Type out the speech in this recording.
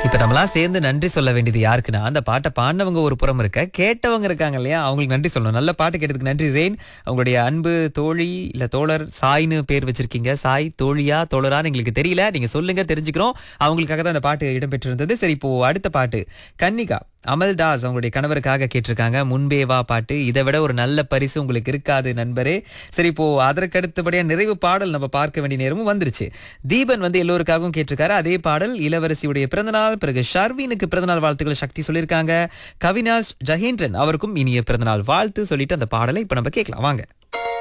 இப்ப நம்மளாம் சேர்ந்து நன்றி சொல்ல வேண்டியது யாருக்குன்னா அந்த பாட்டை பாடினவங்க ஒரு புறம் இருக்க கேட்டவங்க இருக்காங்க இல்லையா அவங்களுக்கு நன்றி சொல்லணும் நல்ல பாட்டு கேட்டதுக்கு நன்றி ரெயின் அவங்களுடைய அன்பு தோழி இல்ல தோழர் சாய்னு பேர் வச்சிருக்கீங்க சாய் தோழியா தோழரான்னு எங்களுக்கு தெரியல நீங்க சொல்லுங்க தெரிஞ்சுக்கிறோம் அவங்களுக்காக தான் அந்த பாட்டு இடம்பெற்றிருந்தது சரி இப்போ அடுத்த பாட்டு கன்னிகா அமல் தாஸ் அவங்களுடைய கணவருக்காக கேட்டிருக்காங்க முன்பே வா பாட்டு இதை விட ஒரு நல்ல பரிசு உங்களுக்கு இருக்காது நண்பரே சரி இப்போ அதற்கு அடுத்தபடியா நிறைவு பாடல் நம்ம பார்க்க வேண்டிய நேரமும் வந்துருச்சு தீபன் வந்து எல்லோருக்காகவும் கேட்டிருக்காரு அதே பாடல் இளவரசியுடைய பிறந்தநாள் பிறகு ஷர்வீனுக்கு பிறந்தநாள் வாழ்த்துக்கள் சக்தி சொல்லியிருக்காங்க கவினாஷ் ஜஹீந்திரன் அவருக்கும் இனிய பிறந்தநாள் வாழ்த்து சொல்லிட்டு அந்த பாடலை இப்ப நம்ம கேட்கலாம் வாங்க